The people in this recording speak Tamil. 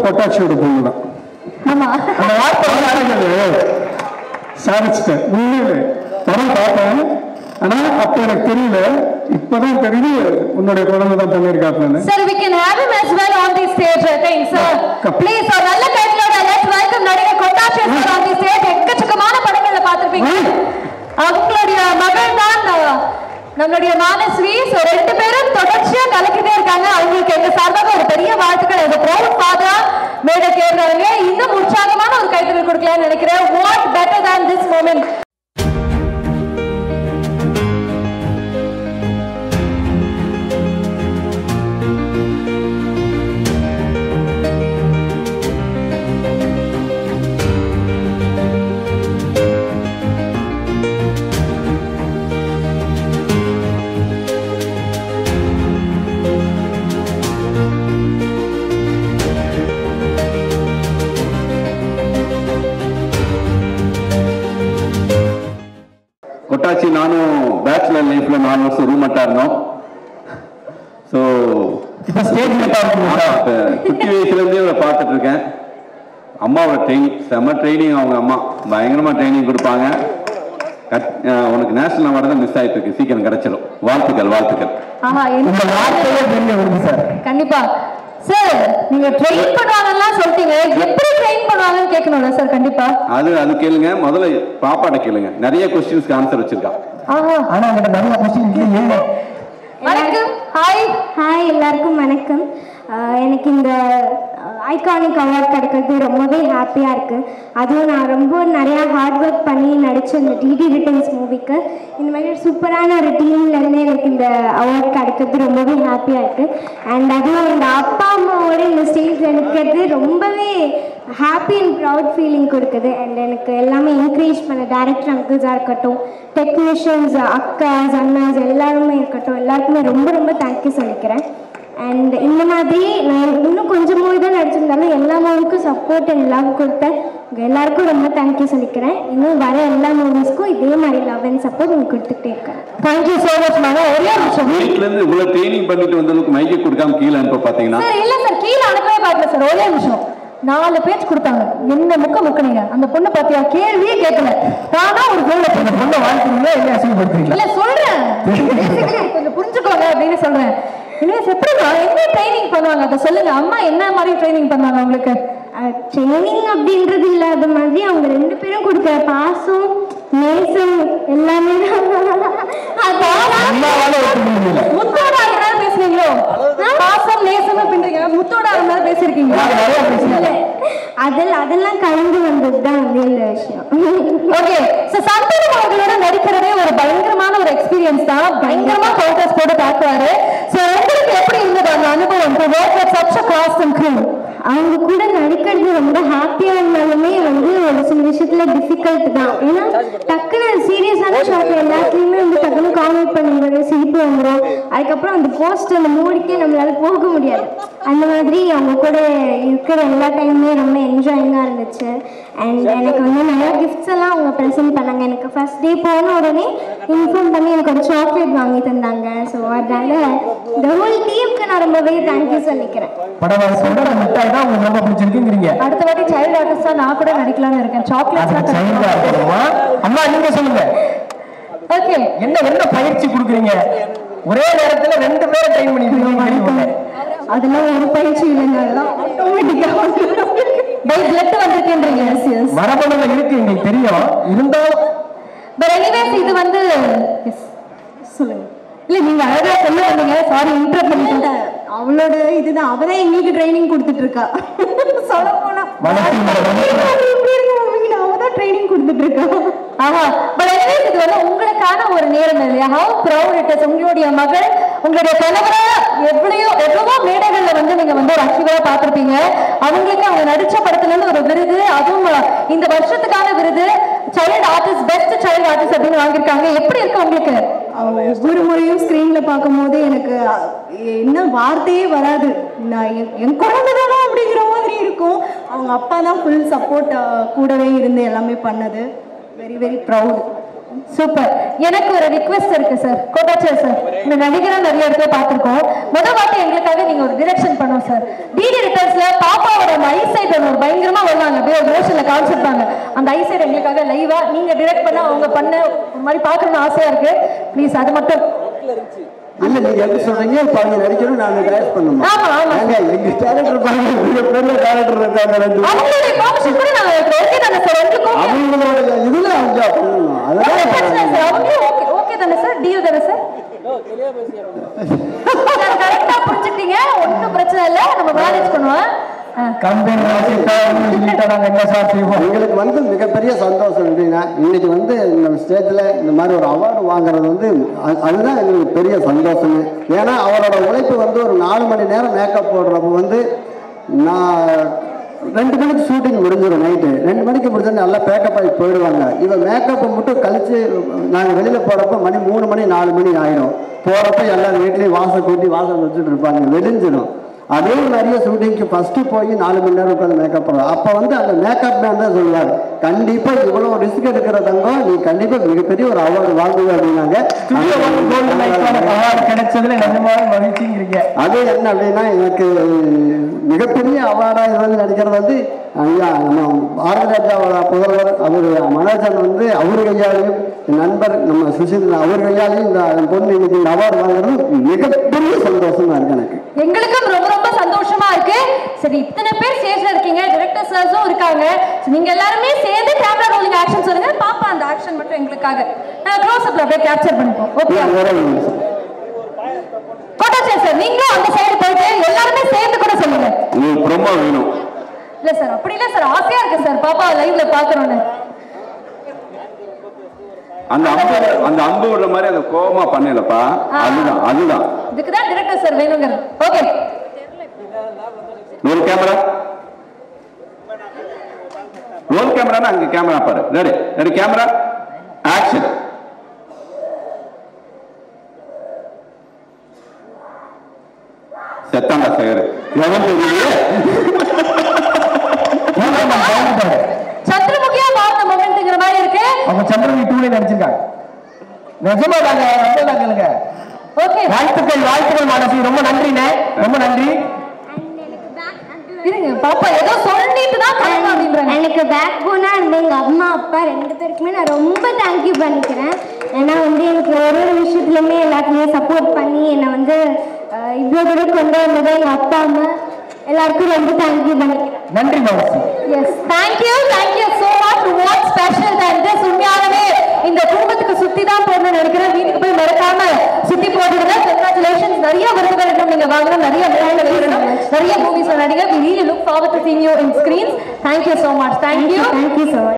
கொட்டாச்சியோட பொண்ணு தான் ஆமா அந்த வார்த்தை வராது. சாதிச்சிட்டேன் உண்மையில படம் பார்த்தேன் ஆனா அப்ப எனக்கு தெரியல இப்பதான் தெரியுது உன்னுடைய குழந்தை தான் பண்ணியிருக்காப்புன்னு Sir, we can have him as well on the stage, I think. So, Come. please, ஒரு நல்ல கைகளோட let's welcome நடிகர் கொட்டாச்சி sir on the stage. எக்கச்சக்கமான படங்கள்ல பார்த்திருப்பீங்க. அவங்களுடைய மகள் தான் அஹ், நம்மளுடைய மானஸ்வி ஸோ ரெண்டு பேரும் தொடர்ச்சியா கலக்கிட்டே இருக்காங்க அவங்களுக்கு எங்க சார்பாக ஒரு பெரிய வாழ்த்துக்கள் ஒரு ப்ரௌட் ஃபாதரா மேடை கேட்கறாங்க இன்னும் உற்சாகமான ஒரு கைத்தறல் கொடுக்கலாம்னு நினைக்கிறேன் what better than this moment கொட்டாச்சி நானும் பேச்சுலர் லைஃப்ல நாலு வருஷம் ரூம்மட்டா இருந்தோம் ஸோ இப்ப ஸ்டேஜ் குட்டி வயசுல இருந்தே இவரை பார்த்துட்டு இருக்கேன் அம்மாவோட ட்ரைனிங் செம்ம ட்ரைனிங் அவங்க அம்மா பயங்கரமா ட்ரைனிங் கொடுப்பாங்க கட்- அஹ் உனக்கு நேஷனல் அவார்டு தான் மிஸ் ஆயிட்டு இருக்கு சீக்கிரம் கிடைச்சிடும் வாழ்த்துக்கள் வாழ்த்துக்கள் ஆஹா உங்க என்ன வார்த்தையே பெரிய வருது சார் கண்டிப்பா சார் நீங்க ட்ரெயின் பண்ணுவாங்கலாம் சொல்லிட்டீங்க எப்படி ட்ரெயின் பண்ணுவாங்கன்னு கேட்கணும்ல சார் கண்டிப்பா அது அது கேளுங்க முதல்ல பாப்பாட்ட கேளுங்க நிறைய கொஸ்டின்ஸ்க்கு ஆன்சர் வச்சிருக்கா ஆஹா ஆனா என்கிட்ட நிறைய கொஸ்டின் இல்லையே வணக்கம் ஹாய் ஹாய் எல்லாருக்கும் வணக்கம் ஆஹ் எனக்கு இந்த ஐகானிக் அவார்ட் கிடைக்கிறது ரொம்பவே ஹாப்பியாக இருக்குது அதுவும் நான் ரொம்ப நிறையா ஹார்ட் ஒர்க் பண்ணி நடித்த இந்த டிடி ரிட்டர்ன்ஸ் மூவிக்கு இந்த மாதிரி ஒரு சூப்பரான ஒரு டீம்லேருந்து எனக்கு இந்த அவார்ட் கிடைக்கிறது ரொம்பவே ஹாப்பியாக இருக்குது அண்ட் அதுவும் இந்த அப்பா அம்மாவோட இந்த ஸ்டேஜில் நிற்கிறது ரொம்பவே ஹாப்பி அண்ட் ப்ரவுட் ஃபீலிங் கொடுக்குது அண்ட் எனக்கு எல்லாமே என்கரேஜ் பண்ண டேரக்டர் அங்கிள்ஸாக இருக்கட்டும் டெக்னீஷியன்ஸ் அக்காஸ் அண்ணாஸ் எல்லாருமே இருக்கட்டும் எல்லாருக்குமே ரொம்ப ரொம்ப தேங்க்யூ சொல்லிக்கிறேன் அண்ட் இந்த மாதிரி நான் இன்னும் கொஞ்சம் மூவி தான் நடிச்சிருந்தாலும் எல்லா மூவிக்கும் சப்போர்ட் அண்ட் லவ் கொடுத்த உங்க எல்லாருக்கும் ரொம்ப தேங்க்யூ சொல்லிக்கிறேன் இன்னும் வர எல்லா மூவிஸ்க்கும் இதே மாதிரி லவ் அண்ட் சப்போர்ட் உங்களுக்கு கொடுத்துட்டே இருக்கேன் தேங்க்யூ சோ மச் மேம் ஒரே ஒரு நிமிஷம் வீட்டுல இருந்து இவ்வளவு ட்ரைனிங் பண்ணிட்டு வந்தவங்களுக்கு மைக்கை கொடுக்காம கீழே அனுப்ப பாத்தீங்கன்னா சார் இல்ல சார் கீழே அனுப்பவே பார்க்கல சார் ஒரே நிமிஷம் நாலு பேஜ் கொடுத்தாங்க என்ன முக்க முக்குனீங்க அந்த பொண்ணு பாத்தியா கேள்வியே கேட்கல தானா ஒரு கோல இந்த பொண்ணை வாழ்த்துறீங்களா இல்லை அசிங்கப்படுத்துறீங்களா இல்ல சொல்றேன் Basically, கொஞ்சம் புரிஞ்சுக்கோங்க அப்படின்னு சொல்றேன் இனிமேல் எப்படிமா என்ன ட்ரைனிங் பண்ணுவாங்க அதை சொல்லுங்க அம்மா என்ன மாதிரி ட்ரைனிங் பண்ணாங்க உங்களுக்கு ட்ரைனிங் அப்படின்றது இல்லாத மாதிரி அவங்க ரெண்டு பேரும் கொடுக்குற பாசம் நேசம் எல்லாமே அம்மாவால ஒத்துக்க முடியல முத்தோட அரை நேரம் பேசுறீங்களோ பாசம் நேசம் அப்படின்றீங்க முத்தோட அரை நேரம் பேசிருக்கீங்களா நிறைய பேசுறேன் அதெல்லாம் அதெல்லாம் கலந்து வந்தது தான் வந்து இந்த விஷயம் ஓகே சோ சந்தானம் அவங்களோட நடிக்கிறதே ஒரு பயங்கரமான ஒரு எக்ஸ்பீரியன்ஸ் தான் பயங்கரமா கவுண்டர்ஸ் போட்டு தாக்குவாரு சோ உங்களுக்கு எப்படி இருந்தது அந்த அனுபவம் to work with such a cast and crew அவங்க கூட நடிக்கிறது ரொம்ப ஹாப்பியா இருந்தாலுமே வந்து ஒரு சில விஷயத்துல டிஃபிகல்ட் தான் ஏன்னா டக்குன்னு சீரியஸான ஷாட்ல எல்லாத்துலயுமே வந்து டக்குன்னு காமெடி பண்ணும்போது சிரிப்பு வந்துடும் அதுக்கப்புறம் அந்த போஸ்ட் அந்த மூடிக்கே நம்மளால போக முடியாது அந்த மாதிரி அவங்க கூட இருக்கிற எல்லா டைமுமே ரொம்ப என்ஜாயிங்காக இருந்துச்சு அண்ட் எனக்கு வந்து நிறைய கிஃப்ட்ஸ் எல்லாம் அவங்க ப்ரெசென்ட் பண்ணாங்க எனக்கு ஃபர்ஸ்ட் டே போன உடனே இன்ஃபார்ம் பண்ணி எனக்கு ஒரு சாக்லேட் வாங்கி தந்தாங்க ஸோ அதனால இந்த ஹோல் டீமுக்கு நான் ரொம்பவே தேங்க்யூ சொல்லிக்கிறேன் படவாசோட மிட்டாய் தான் உங்களுக்கு ரொம்ப பிடிச்சிருக்குங்கிறீங்க அடுத்த வாட்டி சைல்டு ஆர்டிஸ்டா நான் கூட நடிக்கலாம்னு இருக்கேன் அது சாக்லேட்ஸ் சைல்டா இருக்கணுமா அம்மா நீங்க சொல்லுங்க ஓகே என்ன என்ன பயிற்சி கொடுக்குறீங்க ஒரே நேரத்துல ரெண்டு பேரை ட்ரெயின் பண்ணிருக்கீங்க அதெல்லாம் ஒரு பயிற்சி இல்லைங்க அதெல்லாம் ஆட்டோமேட்டிக்காக பை பிளட் வந்திருக்கேன்றீங்க எஸ் எஸ் மரபணுல இருக்கு எங்களுக்கு தெரியும் இருந்தாலும் பட் எனிவேஸ் இது வந்து எஸ் சொல்லுங்க இல்ல நீங்க அழகா சொல்ல வந்தீங்க சாரி இன்டர் பண்ணிட்டேன் அவளோட இதுதான் அவ தான் எங்களுக்கு ட்ரைனிங் கொடுத்துட்டு இருக்கா சொல்ல போனா வணக்கம் மேடம். இப்படி இருங்க மம்மி அவ தான் ட்ரைனிங் கொடுத்துட்டு இருக்கா ஆஹா பட் எனிவேஸ் இது வந்து உங்களுக்கான ஒரு நேரம் இல்லையா ஹவு ப்ரௌட் இட் இஸ் உங்களுடைய மகள் உங்களுடைய கணவரை எவ்வளையோ எவ்வளவோ மேடைகள்ல வந்து நீங்க வந்து ஒரு அச்சீவரா பார்த்திருப்பீங்க அவங்களுக்கு அவங்க நடிச்ச படத்துல இருந்து ஒரு விருது அதுவும் இந்த வருஷத்துக்கான விருது child artist best child artist அப்படின்னு வாங்கியிருக்காங்க எப்படி இருக்கு உங்களுக்கு அவங்க ஒவ்வொரு முறையும் ஸ்க்ரீன்ல பார்க்கும்போது எனக்கு அ, என்ன வார்த்தையே வராது நான் என்- என் குழந்தை தானே அப்படிங்கிற மாதிரி இருக்கும் அவங்க அப்பா தான் ஃபுல் சப்போர்ட் கூடவே இருந்து எல்லாமே பண்ணது வெரி வெரி ப்ரௌட் சூப்பர் எனக்கு ஒரு ரிக்வெஸ்ட் இருக்கு சார் கோட்டாச்சர் சார் இந்த நடிகரா நிறைய இடத்துல பார்த்திருக்கோம் முத வாட்டி எங்களுக்காக நீங்க ஒரு டிரெக்ஷன் பண்ணோம் சார் டிடி ரிட்டர்ன்ஸ்ல பாப்பாவோட மை சார் ஒரு பயங்கரமா வருவாங்க அப்படியே ஒரு மோஷன்ல காமிச்சிருப்பாங்க அந்த ஐ சைடு எங்களுக்காக லைவா நீங்க டிரெக்ட் பண்ண அவங்க பண்ண ஒரு மாதிரி பார்க்கணும்னு ஆசையா இருக்கு ப்ளீஸ் அது மட்டும் இல்ல நீங்க எப்படி சொல்றீங்க இப்ப அவங்க நடிக்கணும் நாங்க டைரக்ட் பண்ணணும் ஆமா, ஆமா. எங்க டேரக்டர் பாருங்க மிக பெரிய டேரக்டர் இருக்காங்க ரெண்டு பேரும். அவங்களுடைய காமிஷன் கூட நாங்க ஓகே தானே சார் உங்களுக்கும் அவங்களோட இதுல அவங்க பண்ணணும் ஒண்ணும் பிரச்சனை இல்லை அதெல்லாம் சார் அவங்களும் ஓகே ஓகே தானே சார் டீல் தானே சார் கரெக்டா புரிஞ்சுட்டீங்க ஒன்றும் பிரச்சனை இல்லை நம்ம மேனேஜ் பண்ணுவோம் ஆ. கம்பெனி சொல்லிட்டா நாங்க என்ன சார் செய்வோம் எங்களுக்கு வந்து மிகப்பெரிய சந்தோஷம் எப்படின்னா இன்னைக்கு வந்து இந்த ஸ்டேஜில் இந்த மாதிரி ஒரு அவார்டு வாங்குறது வந்து அது- அதுதான் எங்களுக்கு பெரிய சந்தோஷமே ஏன்னா அவரோட உழைப்பு வந்து ஒரு நாலு மணி நேரம் மேக்கப் போடுறப்ப வந்து நான் ரெண்டு மணிக்கு ஷூட்டிங் முடிஞ்சிடும் நைட்டு ரெண்டு மணிக்கு முடிஞ்சோடனே நல்லா பேக்கப் ஆகி போயிடுவாங்க இவன் மேக்கப்பை மட்டும் கழிச்சு நாங்கள் வெளியில் போகிறப்ப மணி மூணு மணி நாலு மணி ஆயிடும் போகிறப்ப எல்லாரும் வீட்லேயும் வாசல் கூட்டி வாசல் வச்சுட்டு இருப்பாங்க வெடிஞ்சிடும் அதே மாதிரியே ஷூட்டிங்க்கு ஃபர்ஸ்ட் போய் நாலு மணி நேரம் உட்காந்து மேக்கப் பண்ணுவோம் அப்போ வந்து அந்த மேக்கப் மேன் தான் சொல்லுவார் கண்டிப்பா இவ்வளோ ரிஸ்க் எடுக்கிற தங்கம் நீ கண்டிப்பா மிகப்பெரிய ஒரு அவார்டு வாங்குவ அப்படின்னாங்க அவார்டு கிடைச்சதுல நிஜமாக மகிழ்ச்சிங்கிறீங்க அது என்ன அப்படின்னா எனக்கு மிகப்பெரிய அவார்டா இது வந்து நடிக்கிறது வந்து ஐயா நம்ம பாரதி ராஜாவோட புதல்வர் அவர் மனோஜன் வந்து அவர் கையாலையும் என் நண்பர் நம்ம சுஷில் அவர் கையாலையும் இந்த பொண்ணு இன்னைக்கு இந்த அவார்டு வாங்குறது மிகப்பெரிய சந்தோஷமா இருக்கு எனக்கு எங்களுக்கும் ரொம்ப ரொம்ப சந்தோஷமா இருக்கு சரி இத்தனை பேர் ஸ்டேஜ்ல இருக்கீங்க டிரெக்டர் சார்ஸும் இருக்காங்க So, நீங்க எல்லாருமே சேர்ந்து கேமரா ரோலிங் ஆக்ஷன் சொல்லுங்க பாப்பா அந்த ஆக்ஷன் மட்டும் எங்களுக்காக நாங்க க்ளோஸ் அப்ல அப்படியே கேப்சர் பண்ணிப்போம் ஓகே வேற ஒண்ணும் இல்லை. கோட்டாச்சே சார் நீங்களும் அந்த சைடு போயிட்டு எல்லாருமே சேர்ந்து கூட சொல்லுங்க உங்களுக்கு ப்ரொமோ வேணும் இல்ல சார் அப்படி இல்ல சார் ஆசையா இருக்கு சார் பாப்பா லைவ்ல பாக்குறோன்னு அந்த அம்பு அந்த அம்பு விடுற மாதிரி அந்த கோபமா பண்ணலப்பா அதுதான் அதுதான் இதுக்கு தான் டிரெக்டர் சார் வேணுங்கிறது ஓகே ரோல் கேமரா ரோல் கேமரானா அங்க கேமரா பாரு ரெடி ரெடி கேமரா ஆக்ஷன் செத்தாண்டா சேகர் எவன் தெரியலையே சந்திரமுகியா மாறின மொமெண்ட்ங்கிற மாதிரி இருக்கு அவங்க சந்திரமி டூலே நடிச்சிருக்காங்க நிஜமா தாங்க நம்பலாங்க ஓகே வாழ்த்துக்கள் வாழ்த்துக்கள் மனசு ரொம்ப நன்றிண்ணே ரொம்ப நன்றி இருங்க பாப்பா ஏதோ சொல்லிட்டு தான் பண்ணணும் அப்படின்றாங்க எனக்கு பேக் போனா இருந்த எங்க அம்மா அப்பா ரெண்டு பேருக்குமே நான் ரொம்ப தேங்க்யூ பண்ணிக்கிறேன் ஏன்னா வந்து எனக்கு ஒரு ஒரு விஷயத்துலையுமே எல்லாத்துலேயுமே சப்போர்ட் பண்ணி என்னை வந்து அஹ், இவ்வளோ தூரம் கொண்டு வந்தது எங்க அப்பா அம்மா எல்லாருக்கும் ரொம்ப தேங்க்யூ பண்ணிக்கிறேன் நன்றி மனசு yes thank you thank you so much what special than this உண்மையாகவே இந்த குடும்பத்துக்கு சுத்தி தான் போடணும்னு நினைக்கிறேன் வீட்டுக்கு போய் மறக்காம சுத்தி போட்டுடுங்க கங்க்ராச்சுலேஷன்ஸ் நிறைய விருதுகள் இன்னும் நீங்க வாங்கணும் நிறைய விருதுகள் வேணும் நிறைய மூவிஸ் நடிகர் we really look forward to seeing you in screens thank you so much thank you thank you so much